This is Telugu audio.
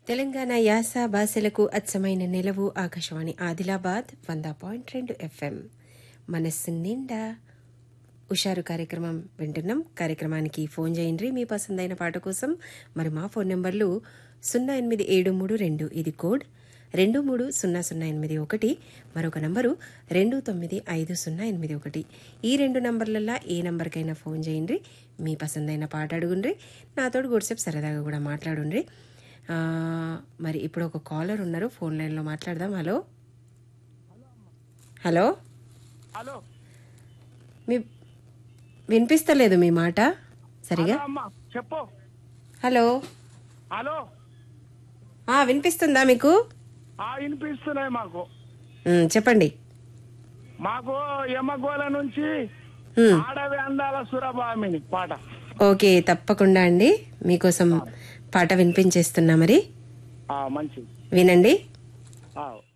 తెలంగాణ యాస భాషలకు అచ్చమైన నిలవు ఆకాశవాణి ఆదిలాబాద్ వంద పాయింట్ రెండు ఎఫ్ఎం మనస్సు నిండా ఉషారు కార్యక్రమం వింటున్నాం కార్యక్రమానికి ఫోన్ చేయండి మీ పసందైన పాట కోసం మరి మా ఫోన్ నెంబర్లు సున్నా ఎనిమిది ఏడు మూడు రెండు ఇది కోడ్ రెండు మూడు సున్నా సున్నా ఎనిమిది ఒకటి మరొక నంబరు రెండు తొమ్మిది ఐదు సున్నా ఎనిమిది ఒకటి ఈ రెండు నంబర్లల్లో ఏ నంబర్కైనా ఫోన్ చేయండి మీ పసందైన పాట అడుగుండ్రి నాతోటి గుడిసేపు సరదాగా కూడా మాట్లాడుండ్రి ఆ, మరి ఇప్పుడు ఒక కాలర్ ఉన్నారు ఫోన్ లైన్లో మాట్లాడదాం హలో హలో హలో మీ వినిపిస్తలేదు మీ మాట సరిగా హలో అమ్మా చెప్పు హలో హలో ఆ, వినిపిస్తుందా మీకు ఆ వినిపిస్తున్నాయి మాకు ఉమ్, చెప్పండి మాకు ఎమ్మగోల నుంచి ఉమ్, ఆడవి అందాల సురభామిని పాట ఓకే తప్పకుండా అండి మీకోసం పాట వినిపించేస్తున్నా మరి ఆ మంచిది వినండి ఆ.